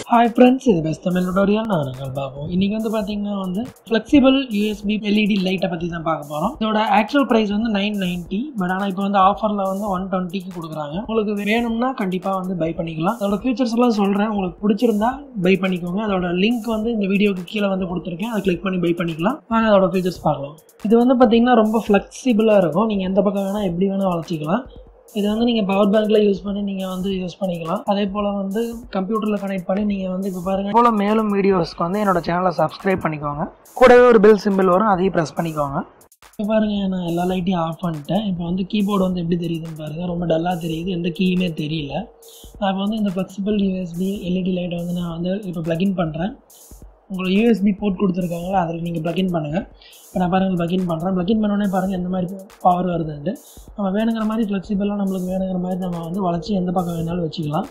hi friends இது best Tamil tutorial நான் உங்கள் பாபு இன்னைக்கு வந்து பார்த்தீங்கன்னா வந்து ஃப்ளெக்சிபிள் யூஎஸ்பி எல்இடி லைட்டை பற்றி தான் பார்க்க போகிறோம் இதோட ஆக்சுவல் ப்ரைஸ் வந்து நைன் நைன்ட்டி பட் ஆனால் இப்போ வந்து ஆஃபரில் வந்து ஒன் டுவெண்ட்டிக்கு கொடுக்குறாங்க உங்களுக்கு வேணும்னா கண்டிப்பாக வந்து பை பண்ணிக்கலாம் அதோட ஃபீச்சர்ஸ் எல்லாம் சொல்கிறேன் உங்களுக்கு பிடிச்சிருந்தா பை பண்ணிக்கோங்க அதோட லிங்க் வந்து இந்த வீடியோக்கு கீழே வந்து கொடுத்துருக்கேன் அதை கிளிக் பண்ணி பை பண்ணிக்கலாம் வாங்க அதோட ஃபீச்சர்ஸ் பார்க்கலாம் இது வந்து பார்த்தீங்கன்னா ரொம்ப ஃப்ளெக்சிபிளாக இருக்கும் நீங்கள் எந்த பக்கம் வேணால் எப்படி வேணால் வளர்த்திக்கலாம் இது வந்து நீங்கள் பவர் பேங்க்கில் யூஸ் பண்ணி நீங்கள் வந்து யூஸ் பண்ணிக்கலாம் அதே போல் வந்து கம்ப்யூட்டரில் கனெக்ட் பண்ணி நீங்கள் வந்து இப்போ பாருங்கள் போல் மேலும் வீடியோஸ்க்கு வந்து என்னோட சேனலை சப்ஸ்கிரைப் பண்ணிக்கோங்க கூடவே ஒரு பெல் சிம்பிள் வரும் அதையும் ப்ரெஸ் பண்ணிக்கோங்க இப்போ பாருங்கள் நான் எல்லா லைட்டையும் ஆஃப் பண்ணிட்டேன் இப்போ வந்து கீபோர்டு வந்து எப்படி தெரியுதுன்னு பாருங்கள் ரொம்ப டல்லாக தெரியுது எந்த கீயுமே தெரியல நான் இப்போ வந்து இந்த ஃப்ளெக்சிபிள் யூஎஸ்பி எல்இடி லைட்டை வந்து நான் வந்து இப்போ ப்ளக்இன் பண்ணுறேன் உங்களுக்கு யூஎஸ்பி போர்ட் கொடுத்துருக்காங்களா அதில் நீங்கள் ப்ளக்இன் பண்ணுங்கள் இப்போ நான் பாருங்கள் ப்ளக்இன் பண்ணுறேன் ப்ளக்இன் பண்ணோடனே பாருங்கள் எந்த மாதிரி பவர் வருதுன்ட்டு நம்ம வேணுங்கிற மாதிரி ஃப்ளெக்சிபிளாக நம்மளுக்கு வேணுங்கிற மாதிரி நம்ம வந்து வளைச்சி எந்த பக்கம் வேணாலும் வச்சுக்கலாம்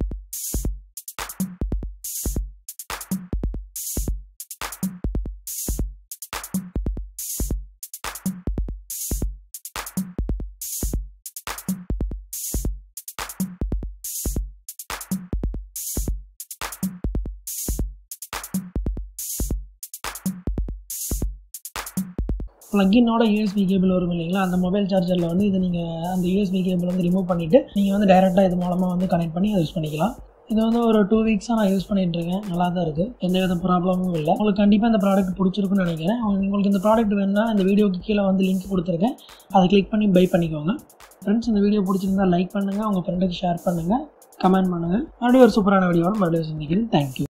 ப்ளக்கினோட யூஎஸ்பி கேபிள் வரும் இல்லைங்களா அந்த மொபைல் சார்ஜரில் வந்து இது நீங்கள் அந்த யூஎஸ்பி கேபிள் வந்து ரிமூவ் பண்ணிவிட்டு நீங்கள் வந்து டைரெக்டாக இது மூலமாக வந்து கனெக்ட் பண்ணி யூஸ் பண்ணிக்கலாம் இது வந்து ஒரு டூ வீக்ஸாக நான் யூஸ் பண்ணிட்டு இருக்கேன் நல்லா தான் இருக்குது எந்த வித ப்ராப்ளமும் இல்லை உங்களுக்கு கண்டிப்பாக இந்த ப்ராடக்ட் பிடிச்சிருக்குன்னு நினைக்கிறேன் உங்களுக்கு இந்த ப்ராடக்ட் வேணும்னா இந்த வீடியோக்கு கீழே வந்து லிங்க் கொடுத்துருக்கேன் அதை கிளிக் பண்ணி பை பண்ணிக்கோங்க ஃப்ரெண்ட்ஸ் இந்த வீடியோ பிடிச்சிருந்தா லைக் பண்ணுங்கள் உங்கள் ஃப்ரெண்டுக்கு ஷேர் பண்ணுங்கள் கமெண்ட் பண்ணுங்கள் மறுபடியும் ஒரு சூப்பரான வீடியோவில் மறுபடியும் சந்திக்கிறேன் தேங்க்யூ